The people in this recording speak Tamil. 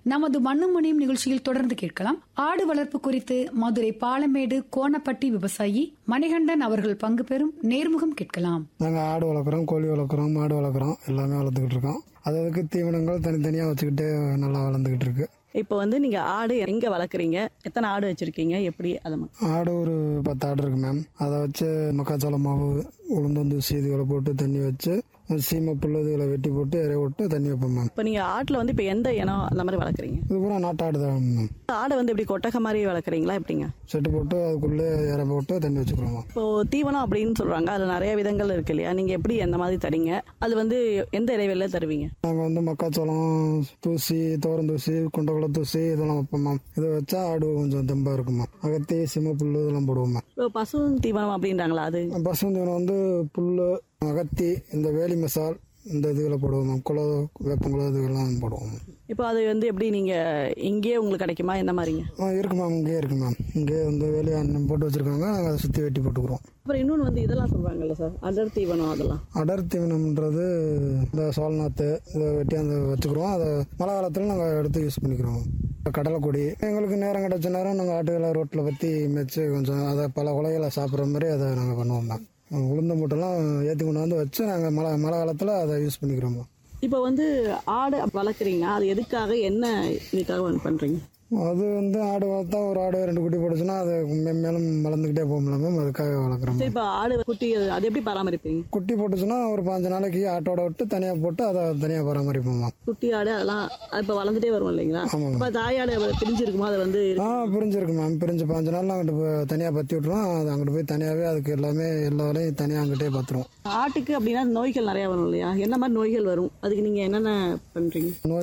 நமது மண்ணும் மணியும் நிகழ்ச்சியில் தொடர்ந்து கேட்கலாம் ஆடு வளர்ப்பு குறித்து மதுரை பாலமேடு கோணப்பட்டி விவசாயி மணிகண்டன் அவர்கள் பங்கு பெறும் நேர்முகம் கேட்கலாம் நாங்கள் ஆடு வளர்க்குறோம் கோழி வளர்க்குறோம் மாடு வளர்க்குறோம் எல்லாமே வளர்த்துக்கிட்டு இருக்கோம் அது அதுக்கு தீவனங்கள் தனித்தனியாக வச்சுக்கிட்டு நல்லா வளர்ந்துக்கிட்டு இருக்கு இப்போ வந்து நீங்க ஆடு எங்க வளர்க்குறீங்க எத்தனை ஆடு வச்சிருக்கீங்க எப்படி அதை மட்டும் ஆடு ஒரு பத்து ஆடு இருக்கு மேம் அதை வச்சு மக்காச்சோள மாவு உளுந்தந்தூசி இதுகளை போட்டு தண்ணி வச்சு சீமை புல்லு இதுகளை வெட்டி போட்டு இறைய விட்டு தண்ணி வைப்போம் மேம் இப்போ நீங்க ஆட்டுல வந்து இப்போ எந்த இனம் அந்த மாதிரி வளர்க்குறீங்க இது பூரா நாட்டாடு தான் மேம் ஆடை வந்து எப்படி கொட்டகை மாதிரி வளர்க்குறீங்களா எப்படிங்க செட்டு போட்டு அதுக்குள்ளே இறை போட்டு தண்ணி வச்சுக்கிறோம் மேம். இப்போ தீவனம் அப்படின்னு சொல்றாங்க அதுல நிறைய விதங்கள் இருக்கு இல்லையா நீங்க எப்படி எந்த மாதிரி தரீங்க அது வந்து எந்த இடைவெளியில தருவீங்க நாங்கள் வந்து மக்காச்சோளம் தூசி தோரந்தூசி கொண்டக்குள தூசி இதெல்லாம் வைப்போம் மேம் இதை வச்சா ஆடு கொஞ்சம் தெம்பாக இருக்கும் மேம் அகத்தி சீமை புல்லு இதெல்லாம் போடுவோம் மேம் இப்போ பசு தீவனம் அப்படின்றாங்களா அது பசுந்தீவனம் வந்து புல் அகத்தி இந்த வேலி மசால் இந்த இதுகளை போடுவோம் மேம் குள வேப்பங்குளம் இதுகள்லாம் போடுவோம் மேம். இப்போ அது வந்து எப்படி நீங்க இங்கேயே உங்களுக்கு கிடைக்குமா எந்த மாதிரிங்க ஆ இருக்கு மேம் இங்கேயே இருக்கு மேம் இங்கேயே வந்து வேலி அண்ணன் போட்டு வச்சிருக்காங்க நாங்கள் அதை சுற்றி வெட்டி போட்டுக்கிறோம் அப்புறம் இன்னொன்று வந்து இதெல்லாம் சொல்றாங்கல்ல சார் அடர் தீவனம் அதெல்லாம் அடர் தீவனம்ன்றது இந்த சோளநாத்து இதை வெட்டி அந்த வச்சுக்கிறோம் அதை மழை காலத்தில் நாங்கள் எடுத்து யூஸ் பண்ணிக்கிறோம் கடலைக்கொடி எங்களுக்கு நேரம் கிடைச்ச நேரம் நாங்கள் ஆட்டுகளை ரோட்டில் பற்றி மெச்சு கொஞ்சம் அதை பல உலகளை சாப்பிட்ற மாதிரி அதை நாங்கள் பண்ணுவோம் மேம் உளுந்த மூட்டைலாம் ஏற்றி கொண்டு வந்து வச்சு நாங்கள் மழை மழை காலத்தில் அதை யூஸ் பண்ணிக்கிறோம் மேம் இப்போ வந்து ஆடு வளர்க்குறீங்க அது எதுக்காக என்ன இதுக்காக வந்து பண்றீங்க அது வந்து ஆடு வளர்த்தா ஒரு ஆடு ரெண்டு குட்டி போட்டுச்சுன்னா அது மே- மேலும் வளர்ந்துக்கிட்டே போகும்ல மேம் அதுக்காக வளர்க்குறோம் சரி இப்போ ஆடு குட்டி அது எப்படி பராமரிப்பீங்க குட்டி போட்டுச்சுன்னா ஒரு பாஞ்சு நாளைக்கு ஆட்டோட விட்டு தனியாக போட்டு அதை தனியாக பராமரிப்போம் மேம் குட்டி ஆடு அதெல்லாம் அது இப்போ வளர்ந்துட்டே வரும் இல்லைங்களா ஆமாங்க. இப்போ தாயாடு பிரிஞ்சிருக்குமா அதை வந்து ஆ பிரிஞ்சிருக்கு மேம் பிரிஞ்சு பாஞ்சு நாள் அங்கிட்டு போய் தனியாக பற்றி விட்ருவோம் அது அங்கிட்டு போய் தனியாகவே அதுக்கு எல்லாமே எல்லா வேலையும் தனியாக அங்கிட்டே பார்த்துருவோம் ஆட்டுக்கு அப்படின்னா நோய்கள் நிறைய வரும் இல்லையா என்ன மாதிரி நோய்கள் வரும் அதுக்கு நீங்க என்னென்ன பண்றீங்க